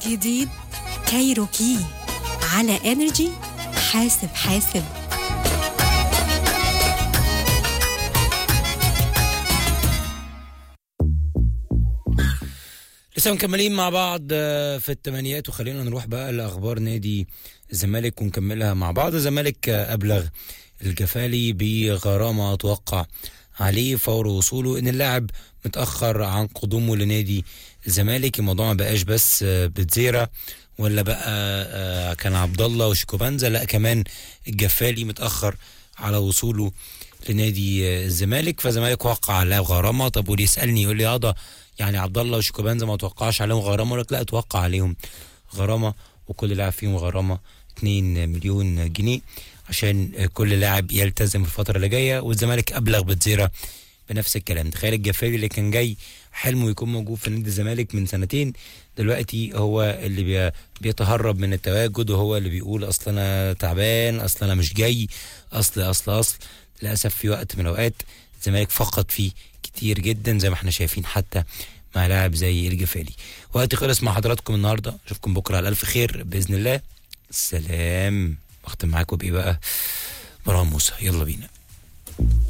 جديد كايروكي على انرجي حاسب حاسب لسه مكملين مع بعض آه، في الثمانيات وخلينا نروح بقى لاخبار نادي الزمالك ونكملها مع بعض الزمالك آه، ابلغ الجفالي بغرامه توقع عليه فور وصوله ان اللاعب متاخر عن قدومه لنادي الزمالك الموضوع ما بقاش بس آه، بتزيرة ولا بقى آه، كان عبد الله وشيكوبانزا لا كمان الجفالي متاخر على وصوله لنادي آه، الزمالك فالزمالك وقع عليه غرامه طب واللي يسالني يقول لي اه ده يعني عبد الله وشيكوبانزا ما توقعش عليهم غرامه اقول لك لا اتوقع عليهم غرامه وكل لاعب فيهم غرامه 2 مليون جنيه عشان آه، كل لاعب يلتزم الفتره اللي جايه والزمالك ابلغ بتزيره بنفس الكلام تخيل الجفاري اللي كان جاي حلمه يكون موجود في نادي الزمالك من سنتين دلوقتي هو اللي بي بيتهرب من التواجد وهو اللي بيقول اصل انا تعبان اصل انا مش جاي اصل اصل اصل للاسف في وقت من الاوقات الزمالك فقد فيه كتير جدا زي ما احنا شايفين حتى مع لاعب زي الجفالي وقتي خلص مع حضراتكم النهارده اشوفكم بكره على الف خير باذن الله سلام اختم معاكم بايه بقى مروان موسى يلا بينا